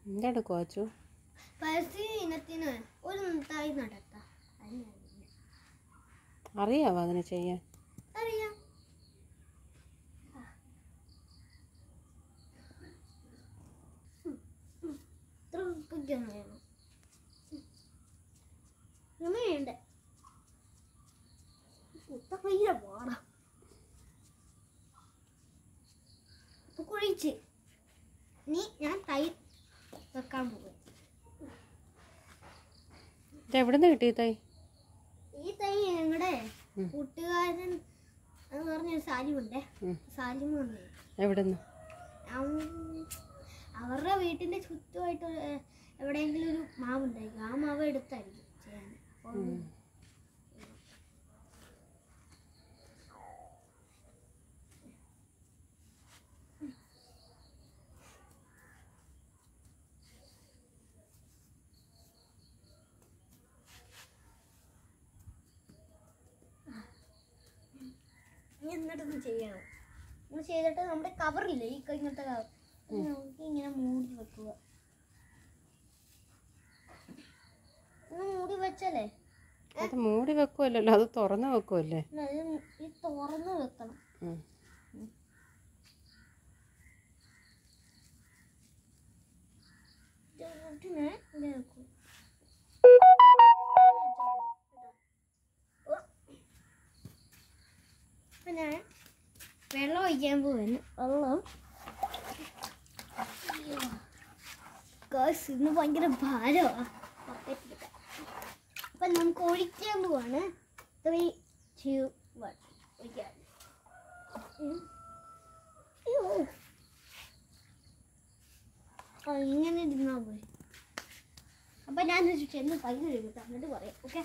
എന്താണ് കോച്ചു പരിസ്ഥിതി ഇനത്തിന് ഒരു തൈ നടത്താം അറിയാവോ അതിനെ ചെയ്യാൻ അറിയാം ഇത്ര ഉപ്പൊക്കെയാണ് വേണം രമയുണ്ട് ഉപ്പ ഭയങ്കര പാടാ ഉപ്പ് കുഴിച്ച് നീ ഞാൻ തൈ വെക്കാൻ പോകും ഇത് എവിടുന്ന് കിട്ടി തൈ ഈ തൈ ഞങ്ങളുടെ ഉം. കൂട്ടുകാരൻ എന്ന് പറഞ്ഞൊരു സാലിമുണ്ടേ ഉം. സാലിമ് വന്നേ എവിടുന്ന് അവൻ- അവരുടെ വീട്ടിന്റെ ചുറ്റുമായിട്ട് ഒരു, ഏ, എവിടെയെങ്കിലും ഒരു മാവ് ഉണ്ടായിരിക്കും ആ മാവ് എടുത്തായിരിക്കും ചെയ്യാൻ അപ്പോൾ ഉം. ഇനി എന്നിട്ടൊന്ന് ചെയ്യണം ഒന്ന് ചെയ്തിട്ട് നമ്മുടെ കവറില്ലേ ഈ ക- ഇങ്ങനത്തെ കവർ നമുക്ക് ഇങ്ങനെ മൂടി വെക്കുക ഒന്ന് മൂടി വെച്ചാലേ അത് മൂടി വെക്കുമല്ലോ അത് തുറന്ന് വെക്കുമല്ലേ എന്നാ ഇത് ഈ തുറന്ന് വെക്കണം ഉം. ഇതിനെ ഇങ്ങനെ വെക്കും അപ്പൊ ഞാൻ വെള്ളം ഒഴിക്കാൻ പോവാണ് വെള്ളം ഗേൾസ് ഇന്ന് ഭയങ്കര ഭാരമാണ് അപ്പൊ നമുക്ക് ഒഴിക്കാൻ പോവാണ് ത്രീ ടു വൺ ഒഴിക്കാൻ ഉം. അയ്യോ. ആ ഇങ്ങനെ ഇരുന്നാ പോയി അപ്പൊ ഞാൻ ഒരു ചെന്ന് പൈ കഴുകട്ടെ എന്നിട്ട് പറയാം ഓക്കെ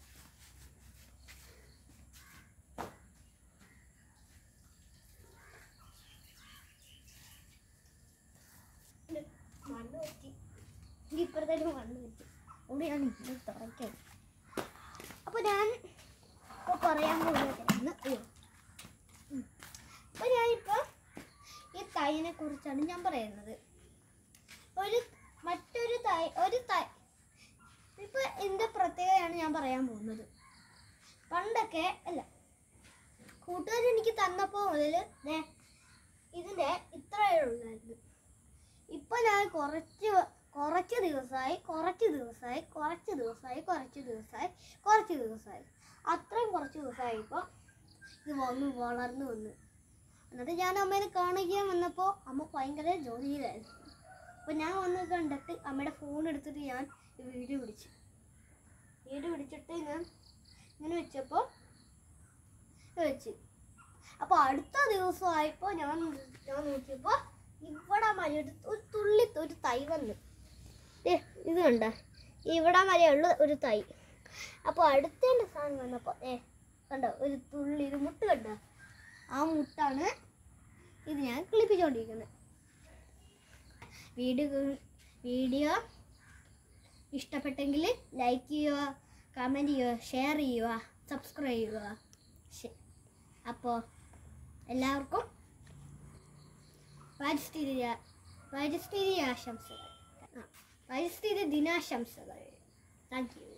മണ്ണ് പറ്റി എനിക്ക് ഇപ്പുറത്തേക്ക് മണ്ണ് പറ്റി അവിടെ ഞാൻ ഇങ്ങനെ തുറക്കാം അപ്പൊ ഞാൻ ഇപ്പൊ പറയാൻ പോകുന്നതായിരുന്നു അയ്യോ ഉം. അപ്പൊ ഞാനിപ്പോ ഈ തൈനെ കുറിച്ചാണ് ഞാൻ പറയുന്നത് ഒരു മറ്റൊരു തൈ ഒരു തൈ ഇപ്പൊ ഇതിന്റെ പ്രത്യേകതയാണ് ഞാൻ പറയാൻ പോകുന്നത് പണ്ടൊക്കെ അല്ല കൂട്ടുകാർ എനിക്ക് തന്നപ്പോൾ മുതൽ ദേ ഇതിന്റെ ഇത്രയേ ഉള്ളായിരുന്നു ഇപ്പൊ ഞാൻ കുറച്ച് കുറച്ച് ദിവസമായി കുറച്ച് ദിവസമായി കുറച്ച് ദിവസമായി കുറച്ച് ദിവസമായി കുറച്ച് ദിവസമായി അത്രയും കുറച്ച് ദിവസമായി ഇപ്പോൾ ഇത് വന്ന് വളർന്നു വന്ന് എന്നിട്ട് ഞാൻ അമ്മേനെ കാണിക്കാൻ വന്നപ്പോൾ അമ്മ ഭയങ്കര ജോലിയിലായിരുന്നു അപ്പോൾ ഞാൻ വന്ന് കണ്ടിട്ട് അമ്മയുടെ ഫോൺ എടുത്തിട്ട് ഞാൻ ഈ വീഡിയോ പിടിച്ചു വീഡിയോ പിടിച്ചിട്ട് ഞാൻ ഇങ്ങനെ വെച്ചപ്പോൾ വെച്ച് അപ്പോൾ അടുത്ത ദിവസമായപ്പോൾ ഞാൻ ഞാൻ നോക്കിയപ്പോൾ ഇവിടെ മലയുടെ ഒരു തുള്ളി ഒരു തൈ വന്ന് ദേ, ഇത് കണ്ട ഇവിടെ മലയുള്ള ഒരു തൈ അപ്പോൾ അടുത്തതിൻ്റെ സാധനം വന്നപ്പോൾ ഏ കണ്ടോ ഒരു തുള്ളി ഒരു മുട്ട് കണ്ട ആ മുട്ടാണ് ഇത് ഞാൻ കിളിപ്പിച്ചുകൊണ്ടിരിക്കുന്നത് വീഡിയോ വീഡിയോ ഇഷ്ടപ്പെട്ടെങ്കിൽ ലൈക്ക് ചെയ്യുക കമൻറ്റ് ചെയ്യുക ഷെയർ ചെയ്യുക സബ്സ്ക്രൈബ് ചെയ്യുക ശ- അപ്പോൾ എല്ലാവർക്കും പരിസ്ഥിതി പരിസ്ഥിതി ആശംസകൾ ആ, പരിസ്ഥിതി ദിനാശംസകൾ താങ്ക് യു